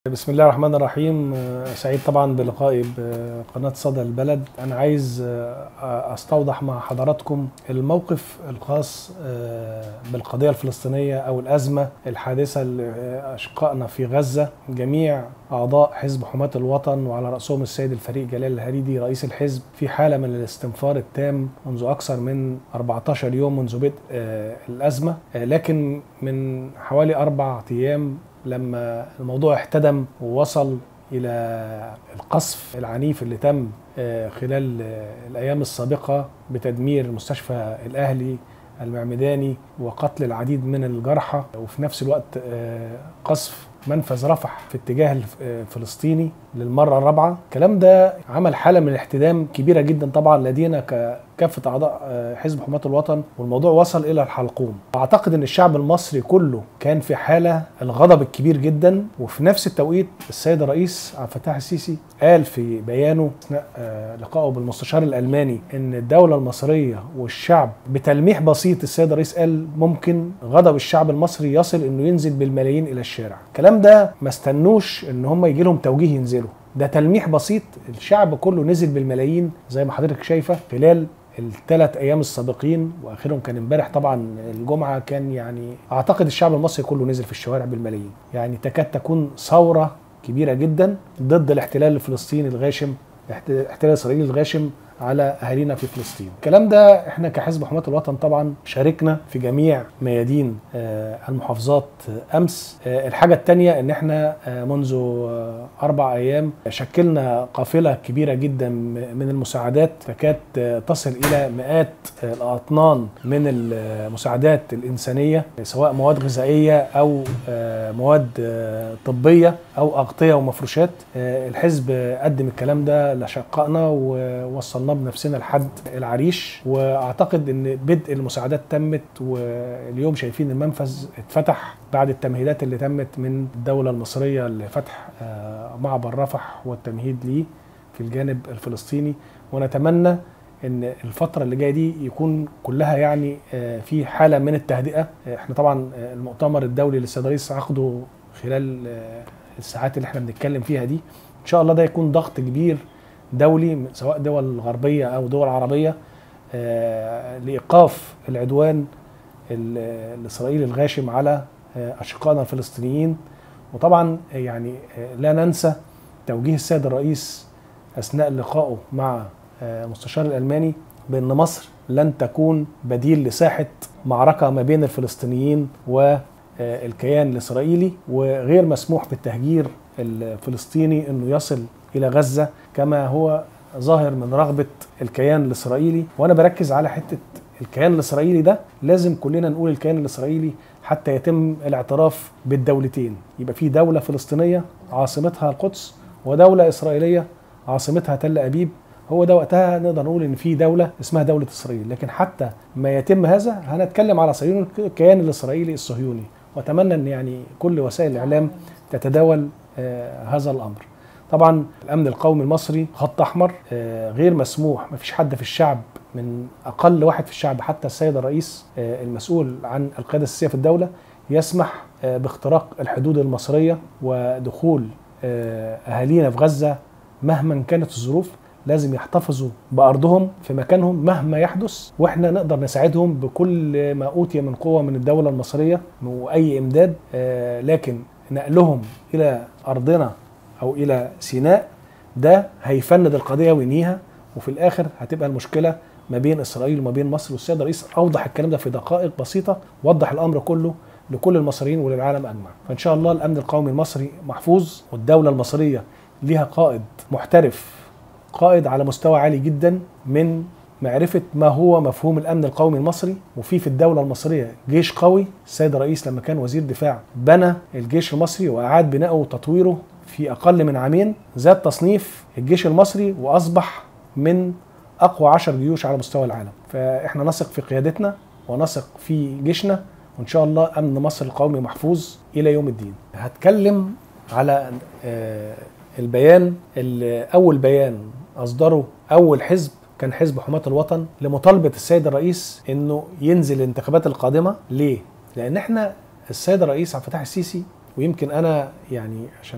بسم الله الرحمن الرحيم سعيد طبعا بلقائي بقناة صدى البلد أنا عايز أستوضح مع حضراتكم الموقف الخاص بالقضية الفلسطينية أو الأزمة الحادثة لأشقائنا في غزة جميع أعضاء حزب حماة الوطن وعلى رأسهم السيد الفريق جلال الهريدي رئيس الحزب في حالة من الاستنفار التام منذ أكثر من 14 يوم منذ بدء الأزمة لكن من حوالي أربع أيام لما الموضوع احتدم ووصل الى القصف العنيف اللي تم خلال الايام السابقه بتدمير مستشفى الاهلي المعمداني وقتل العديد من الجرحى وفي نفس الوقت قصف منفذ رفح في اتجاه الفلسطيني للمره الرابعه الكلام ده عمل حاله من الاحتدام كبيره جدا طبعا لدينا كافه اعضاء حزب حماه الوطن والموضوع وصل الى الحلقوم اعتقد ان الشعب المصري كله كان في حاله الغضب الكبير جدا وفي نفس التوقيت السيد الرئيس عبد الفتاح السيسي قال في بيانه اثناء لقائه بالمستشار الالماني ان الدوله المصريه والشعب بتلميح بسيط السيد الرئيس قال ممكن غضب الشعب المصري يصل انه ينزل بالملايين الى الشارع الكلام ده ما استنوش ان هم يجي لهم توجيه ينزلوا ده تلميح بسيط الشعب كله نزل بالملايين زي ما حضرتك شايفه خلال الثلاث ايام السابقين واخرهم كان امبارح طبعا الجمعه كان يعني اعتقد الشعب المصري كله نزل في الشوارع بالملايين يعني تكاد تكون ثوره كبيره جدا ضد الاحتلال الفلسطيني الغاشم الاحتلال الاسرائيلي الغاشم على اهالينا في فلسطين. الكلام ده احنا كحزب حماة الوطن طبعا شاركنا في جميع ميادين المحافظات امس. الحاجه الثانيه ان احنا منذ اربع ايام شكلنا قافله كبيره جدا من المساعدات تكاد تصل الى مئات الاطنان من المساعدات الانسانيه سواء مواد غذائيه او مواد طبيه او اغطيه ومفروشات. الحزب قدم الكلام ده لاشقائنا ووصلنا بنفسنا لحد العريش واعتقد ان بدء المساعدات تمت واليوم شايفين المنفذ اتفتح بعد التمهيدات اللي تمت من الدوله المصريه لفتح معبر رفح والتمهيد ليه في الجانب الفلسطيني ونتمنى ان الفتره اللي جايه دي يكون كلها يعني في حاله من التهدئه احنا طبعا المؤتمر الدولي للسيد الرئيس عقده خلال الساعات اللي احنا بنتكلم فيها دي ان شاء الله ده يكون ضغط كبير دولي سواء دول غربيه او دول عربيه لايقاف العدوان الاسرائيلي الغاشم على اشقائنا الفلسطينيين وطبعا يعني لا ننسى توجيه السيد الرئيس اثناء لقائه مع مستشار الالماني بان مصر لن تكون بديل لساحه معركه ما بين الفلسطينيين والكيان الاسرائيلي وغير مسموح بالتهجير الفلسطيني انه يصل الى غزه كما هو ظاهر من رغبه الكيان الاسرائيلي وانا بركز على حته الكيان الاسرائيلي ده لازم كلنا نقول الكيان الاسرائيلي حتى يتم الاعتراف بالدولتين يبقى في دوله فلسطينيه عاصمتها القدس ودوله اسرائيليه عاصمتها تل ابيب هو ده وقتها نقدر نقول ان في دوله اسمها دوله اسرائيل لكن حتى ما يتم هذا هنتكلم على صهيون الكيان الاسرائيلي الصهيوني واتمنى ان يعني كل وسائل الاعلام تتداول آه هذا الامر طبعا الامن القومي المصري خط احمر غير مسموح ما فيش حد في الشعب من اقل واحد في الشعب حتى السيد الرئيس المسؤول عن القياده السياسيه في الدوله يسمح باختراق الحدود المصريه ودخول اهالينا في غزه مهما كانت الظروف لازم يحتفظوا بارضهم في مكانهم مهما يحدث واحنا نقدر نساعدهم بكل ما اوتي من قوه من الدوله المصريه واي امداد لكن نقلهم الى ارضنا او الى سيناء ده هيفند القضيه وينهيها وفي الاخر هتبقى المشكله ما بين اسرائيل وما بين مصر والسيد الرئيس اوضح الكلام ده في دقائق بسيطه وضح الامر كله لكل المصريين وللعالم اجمع فان شاء الله الامن القومي المصري محفوظ والدوله المصريه ليها قائد محترف قائد على مستوى عالي جدا من معرفة ما هو مفهوم الأمن القومي المصري وفي في الدولة المصرية جيش قوي السيد الرئيس لما كان وزير دفاع بنى الجيش المصري وأعاد بناؤه وتطويره في أقل من عامين زاد تصنيف الجيش المصري وأصبح من أقوى عشر جيوش على مستوى العالم فإحنا نثق في قيادتنا ونثق في جيشنا وإن شاء الله أمن مصر القومي محفوظ إلى يوم الدين هتكلم على البيان أول بيان أصدره أول حزب كان حزب حماة الوطن لمطالبة السيد الرئيس انه ينزل الانتخابات القادمة ليه؟ لان احنا السيد الرئيس عبد الفتاح السيسي ويمكن انا يعني عشان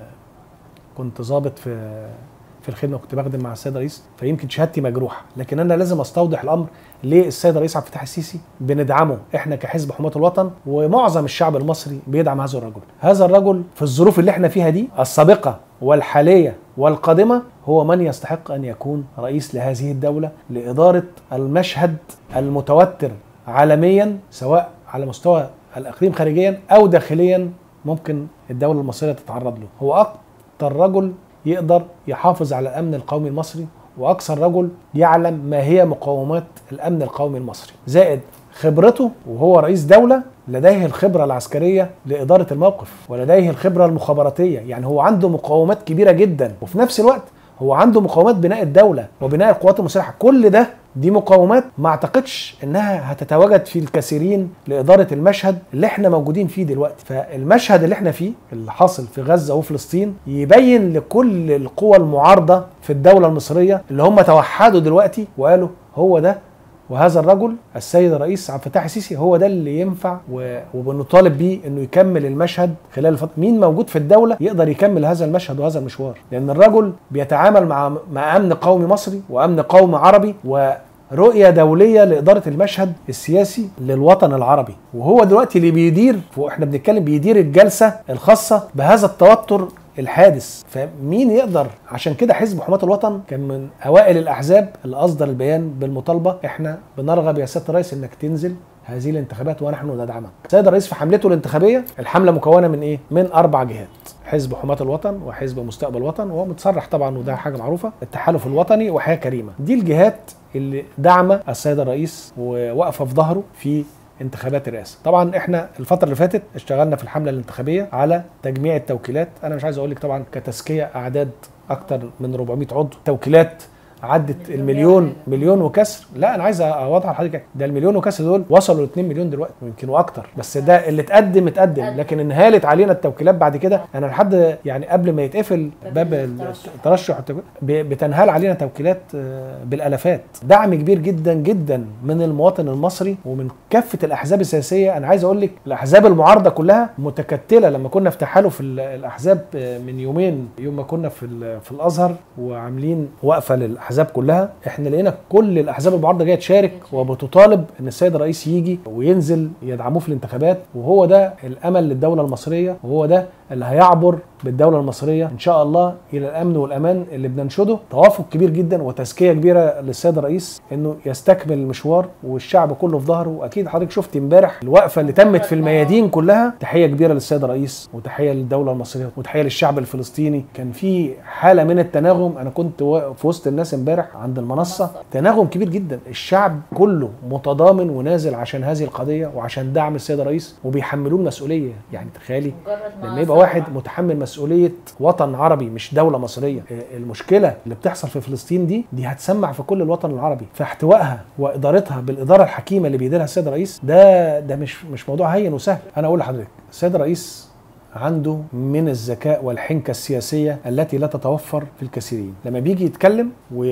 كنت ضابط في في الخدمه كنت بخدم مع السيد الرئيس فيمكن شهادتي مجروحه لكن انا لازم استوضح الامر ليه السيد الرئيس عبد الفتاح السيسي بندعمه احنا كحزب حماة الوطن ومعظم الشعب المصري بيدعم هذا الرجل هذا الرجل في الظروف اللي احنا فيها دي السابقه والحاليه والقادمه هو من يستحق ان يكون رئيس لهذه الدوله لاداره المشهد المتوتر عالميا سواء على مستوى الاقليم خارجيا او داخليا ممكن الدوله المصريه تتعرض له هو اكتر رجل يقدر يحافظ على الامن القومي المصري واكثر رجل يعلم ما هي مقومات الامن القومي المصري زائد خبرته وهو رئيس دوله لديه الخبره العسكريه لاداره الموقف ولديه الخبره المخابراتيه يعني هو عنده مقومات كبيره جدا وفي نفس الوقت هو عنده مقومات بناء الدوله وبناء القوات المسلحه كل ده دي مقومات ما اعتقدش انها هتتواجد في الكثيرين لاداره المشهد اللي احنا موجودين فيه دلوقتي فالمشهد اللي احنا فيه اللي حاصل في غزه وفلسطين يبين لكل القوى المعارضه في الدوله المصريه اللي هم توحدوا دلوقتي وقالوا هو ده وهذا الرجل السيد الرئيس عبد الفتاح السيسي هو ده اللي ينفع وبنطالب بيه انه يكمل المشهد خلال الفتره مين موجود في الدوله يقدر يكمل هذا المشهد وهذا المشوار لان الرجل بيتعامل مع مع امن قومي مصري وامن قومي عربي و رؤية دولية لإدارة المشهد السياسي للوطن العربي وهو دلوقتي اللي بيدير واحنا بنتكلم بيدير الجلسة الخاصة بهذا التوتر الحادث فمين يقدر عشان كده حزب حماة الوطن كان من اوائل الاحزاب اللي اصدر البيان بالمطالبه احنا بنرغب يا سياده الرئيس انك تنزل هذه الانتخابات ونحن ندعمك. السيد الرئيس في حملته الانتخابيه الحمله مكونه من ايه؟ من اربع جهات. حزب حماة الوطن وحزب مستقبل الوطن وهو متصرح طبعا وده حاجه معروفه التحالف الوطني وحياه كريمه دي الجهات اللي داعمه السيد الرئيس وواقفه في ظهره في انتخابات الرئاسه طبعا احنا الفتره اللي فاتت اشتغلنا في الحمله الانتخابيه على تجميع التوكيلات انا مش عايز اقول لك طبعا كتزكيه اعداد اكتر من 400 عضو توكيلات عدت المليون مليون وكسر لا انا عايز اوضح لحضرتك ده المليون وكسر دول وصلوا ل 2 مليون دلوقتي ويمكن واكتر بس ده اللي اتقدم اتقدم لكن انهالت علينا التوكيلات بعد كده انا لحد يعني قبل ما يتقفل باب الترشح بتنهال علينا توكيلات بالالافات دعم كبير جدا جدا من المواطن المصري ومن كافه الاحزاب السياسيه انا عايز اقول لك الاحزاب المعارضه كلها متكتله لما كنا في تحالف الاحزاب من يومين يوم ما كنا في في الازهر وعاملين وقفه للاحزاب الاحزاب كلها احنا لقينا كل الاحزاب المعارضه جايه تشارك وبتطالب ان السيد الرئيس يجي وينزل يدعموه في الانتخابات وهو ده الامل للدوله المصريه وهو ده اللي هيعبر بالدوله المصريه ان شاء الله الى الامن والامان اللي بننشده توافق كبير جدا وتزكيه كبيره للسيد الرئيس انه يستكمل المشوار والشعب كله في ظهره واكيد حضرتك شفت امبارح الوقفه اللي تمت في الميادين كلها تحيه كبيره للسيد الرئيس وتحيه للدوله المصريه وتحيه للشعب الفلسطيني كان في حاله من التناغم انا كنت في وسط الناس امبارح عند المنصه تناغم كبير جدا الشعب كله متضامن ونازل عشان هذه القضيه وعشان دعم السيد الرئيس وبيحملوه المسؤوليه يعني تخيلي لما يبقى واحد متحمل مسؤوليه وطن عربي مش دوله مصريه المشكله اللي بتحصل في فلسطين دي دي هتسمع في كل الوطن العربي فاحتوائها وادارتها بالاداره الحكيمه اللي بيديرها السيد الرئيس ده ده مش مش موضوع هين وسهل انا اقول لحضرتك السيد الرئيس عنده من الذكاء والحنكة السياسية التي لا تتوفر في الكثيرين لما بيجي يتكلم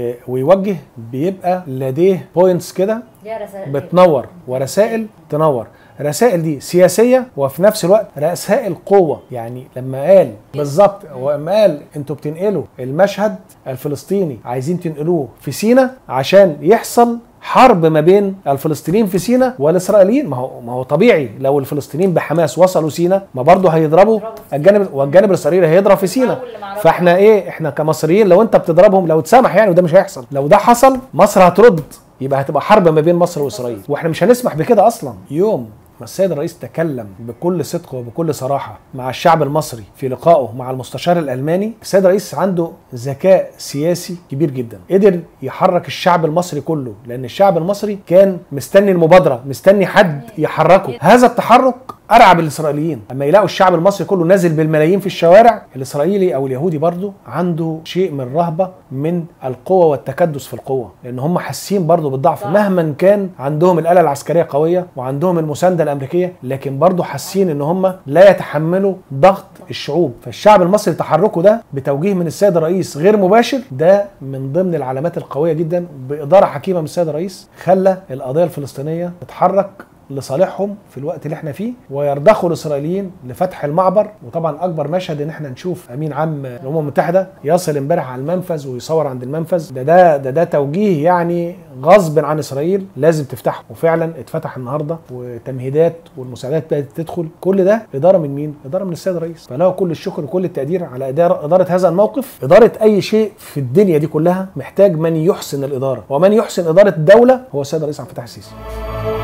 ويوجه بيبقى لديه بوينتس كده بتنور ورسائل تنور رسائل دي سياسيه وفي نفس الوقت رسائل قوه يعني لما قال بالظبط وما قال انتوا بتنقلوا المشهد الفلسطيني عايزين تنقلوه في سينا عشان يحصل حرب ما بين الفلسطينيين في سينا والاسرائيليين ما هو ما هو طبيعي لو الفلسطينيين بحماس وصلوا سينا ما برضه هيضربوا الجانب والجانب الاسرائيلي هيضرب في سينا فاحنا ايه احنا كمصريين لو انت بتضربهم لو اتسمح يعني وده مش هيحصل لو ده حصل مصر هترد يبقى هتبقى حرب ما بين مصر واسرائيل واحنا مش هنسمح بكده اصلا يوم ما السيد الرئيس تكلم بكل صدق وبكل صراحه مع الشعب المصري في لقائه مع المستشار الالماني السيد الرئيس عنده ذكاء سياسي كبير جدا قدر يحرك الشعب المصري كله لان الشعب المصري كان مستني المبادره مستني حد يحركه هذا التحرك ارعب الاسرائيليين اما يلاقوا الشعب المصري كله نازل بالملايين في الشوارع الاسرائيلي او اليهودي برضه عنده شيء من رهبه من القوه والتكدس في القوه لان هم حاسين برضه بالضعف مهما كان عندهم الاله العسكريه قويه وعندهم المسانده الامريكيه لكن برضه حاسين ان هم لا يتحملوا ضغط الشعوب فالشعب المصري تحركه ده بتوجيه من السيد الرئيس غير مباشر ده من ضمن العلامات القويه جدا باداره حكيمه من السيد الرئيس خلى القضيه الفلسطينيه تتحرك لصالحهم في الوقت اللي احنا فيه ويرضخوا الاسرائيليين لفتح المعبر وطبعا اكبر مشهد ان احنا نشوف امين عام الامم المتحده يصل امبارح على المنفذ ويصور عند المنفذ ده ده ده, ده توجيه يعني غصب عن اسرائيل لازم تفتحه وفعلا اتفتح النهارده وتمهيدات والمساعدات بدات تدخل كل ده اداره من مين؟ اداره من السيد الرئيس فله كل الشكر وكل التقدير على اداره اداره هذا الموقف اداره اي شيء في الدنيا دي كلها محتاج من يحسن الاداره ومن يحسن اداره الدوله هو السيد الرئيس عبد الفتاح السيسي